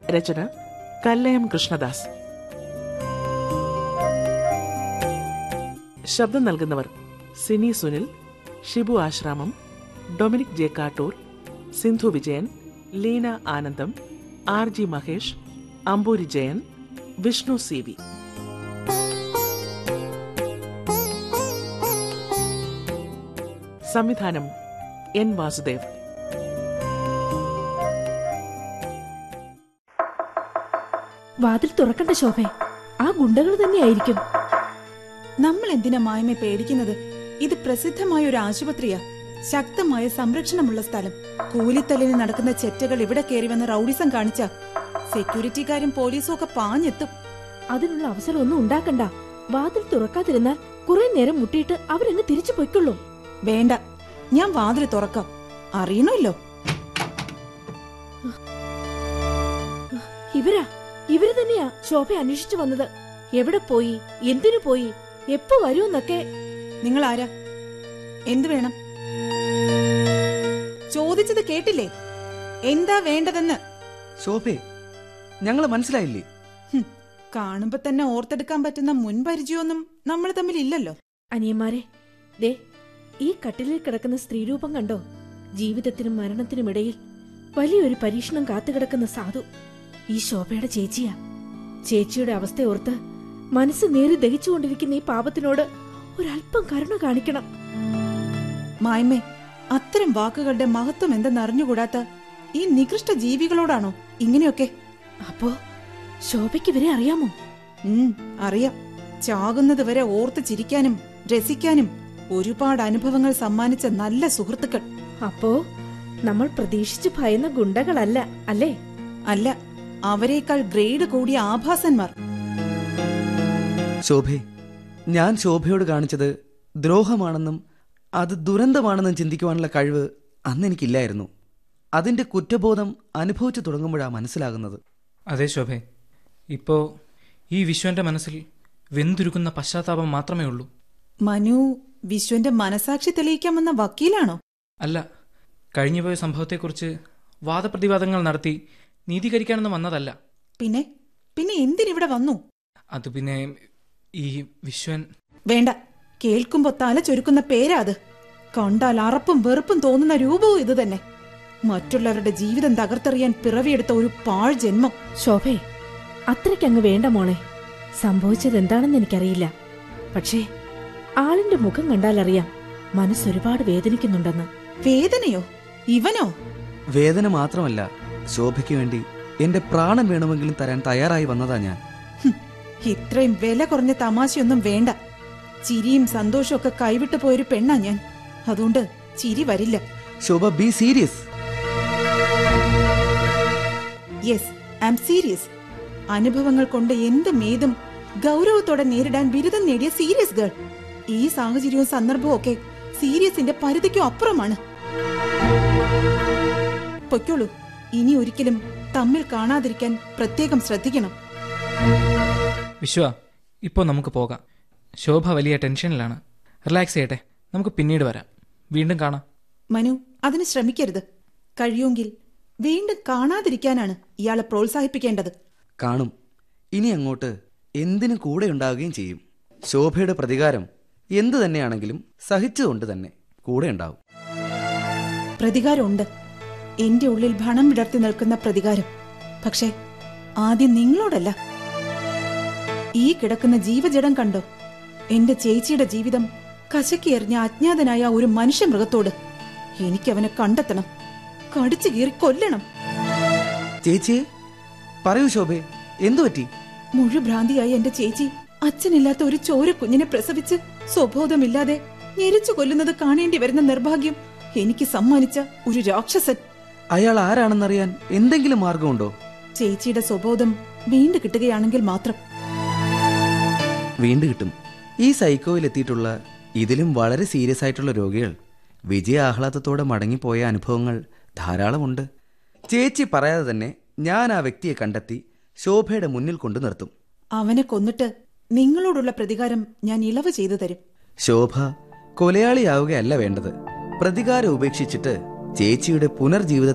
രചന കല്ലയം കൃഷ്ണദാസ് ശബ്ദം നൽകുന്നവർ Sini Sunil Shibu Ashramam Dominic J Kattoor Sindhu Vijayan Leena Anandam R G Mahesh Amboori Jayan Vishnu C V സംവിധാനം എൻ വാസുദേവ് വാതിൽ തുറക്കണ്ട ശോഭെ ആ ഗുണ്ടകൾ തന്നെയായിരിക്കും നമ്മൾ എന്തിനാ മായ്മ പേടിക്കുന്നത് ഇത് പ്രസിദ്ധമായ ഒരു ആശുപത്രിയാ ശക്തമായ സംരക്ഷണമുള്ള സ്ഥലം കൂലിത്തല്ലിന് നടക്കുന്ന ചെറ്റകൾ ഇവിടെ കയറി വന്ന് റൌഡിസം കാണിച്ച സെക്യൂരിറ്റിക്കാരും പോലീസും ഒക്കെ പാഞ്ഞെത്തും അതിനുള്ള അവസരം ഒന്നും ഉണ്ടാക്കണ്ട വാതിൽ തുറക്കാതിരുന്നാൽ കുറെ നേരം മുട്ടിയിട്ട് അവരങ്ങ് തിരിച്ചു പൊയ്ക്കൊള്ളും വേണ്ട ഞാൻ വാതിൽ തുറക്കാം അറിയണമല്ലോ ഇവരാ ഇവര് തന്നെയാ ശോഭ അന്വേഷിച്ചു വന്നത് എവിടെ പോയി എന്തിനു പോയി എപ്പോ വരുമെന്നൊക്കെ നിങ്ങൾ ആരാ എന്ത് വേണം ചോദിച്ചത് കേട്ടില്ലേ എന്താ വേണ്ടതെന്ന് ശോഭേ ഞങ്ങളെ മനസ്സിലായില്ലേ ഹും, കാണുമ്പോ തന്നെ ഓർത്തെടുക്കാൻ പറ്റുന്ന മുൻപരിചയമൊന്നും നമ്മൾ തമ്മിൽ ഇല്ലല്ലോ അനിയന്മാരെ ദേ ഈ കട്ടിലിൽ കിടക്കുന്ന സ്ത്രീരൂപം കണ്ടോ ജീവിതത്തിനും മരണത്തിനും ഇടയിൽ വലിയൊരു പരീക്ഷണം കാത്തുകിടക്കുന്ന സാധു ഈ ശോഭയുടെ ചേച്ചിയാ ചേച്ചിയുടെ അവസ്ഥ ഓർത്ത് മനസ്സ് നേരി ദഹിച്ചുകൊണ്ടിരിക്കുന്ന ഈ പാപത്തിനോട് ഒരല്പം കരുണ കാണിക്കണം മായ്മേ അത്തരം വാക്കുകളുടെ മഹത്വം എന്തെന്നറിഞ്ഞുകൂടാത്ത ഈ നികൃഷ്ട ജീവികളോടാണോ ഇങ്ങനെയൊക്കെ അപ്പോ ശോഭയ്ക്ക് ഇവരെ അറിയാമോ ഉം അറിയാം ചാകുന്നത് വരെ ഓർത്ത് ചിരിക്കാനും രസിക്കാനും ഒരുപാട് അനുഭവങ്ങൾ സമ്മാനിച്ച നല്ല സുഹൃത്തുക്കൾ അപ്പോ നമ്മൾ പ്രതീക്ഷിച്ചു ഭയന്ന ഗുണ്ടകളല്ല അല്ലേ അല്ല അവരെക്കാൾ ഗ്രേഡ് കൂടിയ ആഭാസന്മാർ ശോഭേ ഞാൻ ശോഭയോട് കാണിച്ചത് ദ്രോഹമാണെന്നും അത് ദുരന്തമാണെന്നും ചിന്തിക്കുവാനുള്ള കഴിവ് അന്ന് എനിക്കില്ലായിരുന്നു അതിന്റെ കുറ്റബോധം അനുഭവിച്ചു തുടങ്ങുമ്പോഴാണ് മനസ്സിലാകുന്നത് അതെ ശോഭെ ഇപ്പോൾ ഈ വിശ്വന്റെ മനസ്സിൽ വെന്തുരുക്കുന്ന പശ്ചാത്താപം മാത്രമേ ഉള്ളൂ മനു വിശ്വന്റെ മനസാക്ഷി തെളിയിക്കാമെന്ന വക്കീലാണോ അല്ല കഴിഞ്ഞുപോയ സംഭവത്തെക്കുറിച്ച് വാദപ്രതിവാദങ്ങൾ നടത്തി നീതീകരിക്കാനൊന്നും വന്നതല്ല പിന്നെ പിന്നെ എന്തിനിവിടെ വന്നു അത് പിന്നെ ഈ വിശ്വൻ വേണ്ട കേൾക്കുമ്പോ തല ചൊരുക്കുന്ന പേരാ അത് കണ്ടാൽ അറപ്പും വെറുപ്പും തോന്നുന്ന രൂപവും ഇത് തന്നെ മറ്റുള്ളവരുടെ ജീവിതം തകർത്തെറിയാൻ പിറവിയെടുത്ത ഒരു പാഴ് ജന്മം ശോഭേ അത്രയ്ക്കങ്ങ് വേണ്ട മോളെ സംഭവിച്ചത് എന്താണെന്ന് എനിക്കറിയില്ല പക്ഷേ ആളിന്റെ മുഖം കണ്ടാലറിയാം മനസ്സൊരുപാട് വേദനിക്കുന്നുണ്ടെന്ന് വേദനയോ ഇവനോ വേദന മാത്രമല്ല ശോഭയ്ക്ക് വേണ്ടി എന്റെ പ്രാണൻ വേണമെങ്കിലും തരാൻ തയ്യാറായി വന്നതാ ഞാൻ ഹും, ഇത്രയും വില കുറഞ്ഞ തമാശയൊന്നും വേണ്ട ചിരിയും സന്തോഷവും ഒക്കെ കൈവിട്ടു പോയൊരു പെണ്ണാ ഞാൻ അതുകൊണ്ട് ചിരി വരില്ല Shobha be serious yes I'm serious അനുഭവങ്ങൾ കൊണ്ട് എന്ത് മേതും ഗൗരവത്തോടെ നേരിടാൻ ബിരുദം നേടിയ സീരിയസ് ഗേൾ ഈ സാഹചര്യവും സന്ദർഭവും ഒക്കെ സീരിയസിന്റെ പരിധിക്കും അപ്പുറമാണ് പൊയ്ക്കോളൂ ഇനി ഒരിക്കലും തമ്മിൽ കാണാതിരിക്കാൻ പ്രത്യേകം ശ്രദ്ധിക്കണം വിശ്വ ഇപ്പോൾ നമുക്ക് പോകാം ശോഭ വലിയ ടെൻഷനിലാണ് റിലാക്സ് ചെയ്യട്ടെ നമുക്ക് പിന്നീട് വരാം വീണ്ടും കാണാം മനു അതിന് ശ്രമിക്കരുത് കഴിയുമെങ്കിൽ വീണ്ടും കാണാതിരിക്കാനാണ് ഇയാളെ പ്രോത്സാഹിപ്പിക്കേണ്ടത് കാണും ഇനി അങ്ങോട്ട് എന്തിനും കൂടെ ഉണ്ടാവുകയും ചെയ്യും ശോഭയുടെ പ്രതികാരം എന്തു തന്നെയാണെങ്കിലും സഹിച്ചുകൊണ്ട് തന്നെ കൂടെ ഉണ്ടാവും പ്രതികാരമുണ്ട് എന്റെ ഉള്ളിൽ ഭണം വിടർത്തി നിൽക്കുന്ന പ്രതികാരം പക്ഷേ ആദ്യം നിങ്ങളോടല്ല ഈ കിടക്കുന്ന ജീവജടം കണ്ടോ എന്റെ ചേച്ചിയുടെ ജീവിതം കശക്കിയെറിഞ്ഞ അജ്ഞാതനായ ഒരു മനുഷ്യമൃഗത്തോട് എനിക്കവനെ കണ്ടെത്തണം കടിച്ചു കീറി കൊല്ലണം ചേച്ചിയെ പറയൂ ശോഭേ എന്തു പറ്റി മുഴുഭ്രാന്തിയായ എന്റെ ചേച്ചി അച്ഛനില്ലാത്ത ഒരു ചോര കുഞ്ഞിനെ പ്രസവിച്ച് സ്വബോധമില്ലാതെ ഞെരിച്ചു കൊല്ലുന്നത് കാണേണ്ടി വരുന്ന നിർഭാഗ്യം എനിക്ക് സമ്മാനിച്ച ഒരു രാക്ഷസൻ അയാൾ ആരാണെന്നറിയാൻ എന്തെങ്കിലും മാർഗമുണ്ടോ ചേച്ചിയുടെ സ്വബോധം വീണ്ടു കിട്ടുകയാണെങ്കിൽ മാത്രം വീണ്ടും കിട്ടും ഈ സൈക്കോയിൽ എത്തിയിട്ടുള്ള ഇതിലും വളരെ സീരിയസ് ആയിട്ടുള്ള രോഗികൾ വിജയ ആഹ്ലാദത്തോടെ മടങ്ങിപ്പോയ അനുഭവങ്ങൾ ധാരാളമുണ്ട് ചേച്ചി പറയാതെ തന്നെ ഞാൻ ആ വ്യക്തിയെ കണ്ടെത്തി ശോഭയുടെ മുന്നിൽ കൊണ്ടു നിർത്തും അവനെ കൊന്നിട്ട് നിങ്ങളോടുള്ള പ്രതികാരം ഞാൻ ഇളവ് ചെയ്തു തരും ശോഭ കൊലയാളിയാവുകയല്ല വേണ്ടത് പ്രതികാരം ഉപേക്ഷിച്ചിട്ട് ചേച്ചിയുടെ പുനർജീവിത